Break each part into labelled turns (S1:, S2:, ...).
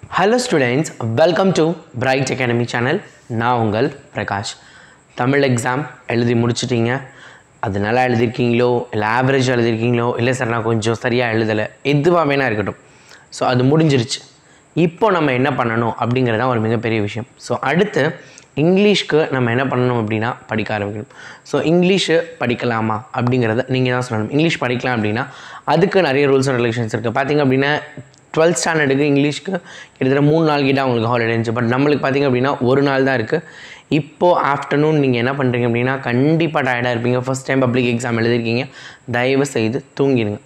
S1: hello students welcome to Bright Academy channel நான் உங்கள் Prakash Tamil exam எழுதி முடிச்சிட்டீங்க அது நல்லா எழுதிருக்கீங்களோ இல்லை ஆவரேஜ் எழுதிருக்கீங்களோ இல்லை சார் நான் கொஞ்சம் சரியாக எழுதலை எதுவாக வேணா இருக்கட்டும் ஸோ அது முடிஞ்சிருச்சு இப்போ நம்ம என்ன பண்ணணும் அப்படிங்கிறது தான் ஒரு மிகப்பெரிய விஷயம் ஸோ அடுத்து இங்கிலீஷ்க்கு நம்ம என்ன பண்ணணும் அப்படின்னா படிக்க ஆரம்பிக்கணும் ஸோ இங்கிலீஷு படிக்கலாமா அப்படிங்கிறத நீங்கள் தான் சொல்லணும் இங்கிலீஷ் படிக்கலாம் அப்படின்னா அதுக்கு நிறைய ரூல்ஸ் அண்ட் ரெகுலேஷன்ஸ் இருக்குது பார்த்தீங்க அப்படின்னா டுவெல்த் ஸ்டாண்டர்டுக்கு இங்கிலீஷ்க்கு கிட்டத்தட்ட மூணு நாள் கிட்ட அவங்களுக்கு ஹாலிடே இருந்துச்சு பட் நம்மளுக்கு பார்த்திங்க அப்படின்னா ஒரு நாள் தான் இருக்குது இப்போது ஆஃப்டர்நூன் நீங்கள் என்ன பண்ணுறீங்க அப்படின்னா கண்டிப்பாக டயர்டாக இருப்பீங்க ஃபஸ்ட் டைம் பப்ளிக் எக்ஸாம் எழுதிருக்கீங்க தயவு செய்து தூங்கிடுங்க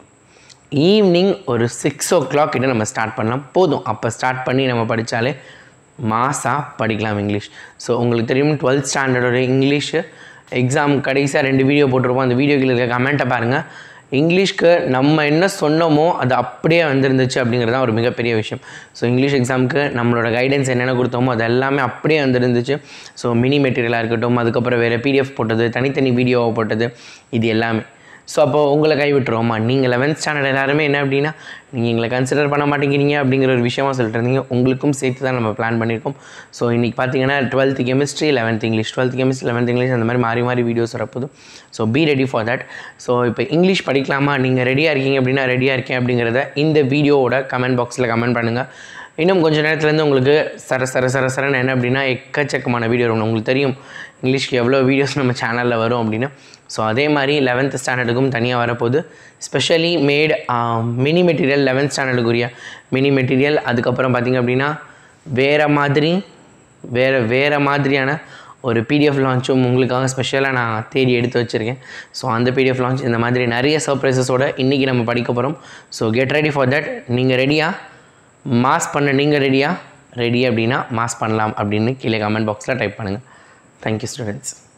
S1: ஈவினிங் ஒரு சிக்ஸ் ஓ கிளாக் கிட்ட நம்ம ஸ்டார்ட் பண்ணலாம் போதும் அப்போ ஸ்டார்ட் பண்ணி நம்ம படித்தாலே மாசாக படிக்கலாம் இங்கிலீஷ் ஸோ உங்களுக்கு தெரியும் டுவெல்த் ஸ்டாண்டர்டோட இங்கிலீஷு எக்ஸாம் கடைசியாக ரெண்டு வீடியோ போட்டிருப்போம் அந்த வீடியோ கீழே இருக்க கமெண்ட்டை பாருங்கள் இங்கிலீஷ்க்கு நம்ம என்ன சொன்னோமோ அது அப்படியே வந்திருந்துச்சு அப்படிங்கிறது தான் ஒரு மிகப்பெரிய விஷயம் ஸோ இங்கிலீஷ் எக்ஸாமுக்கு நம்மளோட கைடன்ஸ் என்னென்ன கொடுத்தோமோ அது எல்லாமே அப்படியே வந்திருந்துச்சு ஸோ மினி மெட்டீரியலாக இருக்கட்டும் அதுக்கப்புறம் வேறு பிடிஎஃப் போட்டது தனித்தனி வீடியோவை போட்டது இது எல்லாமே ஸோ அப்போ உங்களை கைவிட்டுருவோமா நீங்கள் லெவன்த் ஸ்டாண்டர்ட் எல்லாருமே என்ன அப்படின்னா நீங்கள் எங்களை கன்சிடர் பண்ண மாட்டேங்கிறீங்க அப்படிங்கிற ஒரு விஷயமா சொல்லிட்டு இருந்தீங்க உங்களுக்கும் சேர்த்து தான் நம்ம பிளான் பண்ணியிருக்கோம் ஸோ இன்றைக்கி பார்த்தீங்கன்னா twelfth chemistry eleventh English twelfth chemistry eleventh English அந்த மாதிரி மாறி மாறி வீடியோஸ் வரப்போது so be ready for that so இப்போ இங்கிலீஷ் படிக்கலாமா நீங்கள் ரெடியாக இருக்கீங்க அப்படின்னா ரெடியாக இருக்கேன் அப்படிங்கிறத இந்த வீடியோவோட கமெண்ட் பாக்ஸில் கமெண்ட் பண்ணுங்கள் இன்னும் கொஞ்சம் நேரத்துலேருந்து உங்களுக்கு சர சர சர சரன்னு என்ன அப்படின்னா எக்கச்சக்கமான வீடியோ வரும் உங்களுக்கு தெரியும் இங்கிலீஷ்க்கு எவ்வளோ வீடியோஸ் நம்ம சேனலில் வரும் அப்படின்னு ஸோ அதே மாதிரி லெவன்த் ஸ்டாண்டர்டுக்கும் தனியாக வரப்போகுது specially made mini material eleventh ஸ்டாண்டர்டுக்குரிய மினி மெட்டீரியல் அதுக்கப்புறம் பார்த்திங்க அப்படின்னா வேறு மாதிரி வேறு வேறு மாதிரியான ஒரு பிடிஎஃப் லான்ச்சும் உங்களுக்காக ஸ்பெஷலாக நான் தேடி எடுத்து வச்சுருக்கேன் ஸோ அந்த பிடிஎஃப் லான்ச் இந்த மாதிரி நிறைய சர்ப்ரைசஸோட இன்றைக்கி நம்ம படிக்க போகிறோம் so get ready for that நீங்கள் ரெடியாக மாஸ் பண்ண நீங்கள் ரெடியாக ரெடி அப்படின்னா மாஸ் பண்ணலாம் அப்படின்னு கீழே கமெண்ட் பாக்ஸில் டைப் பண்ணுங்கள் தேங்க்யூ ஸ்டூடெண்ட்ஸ்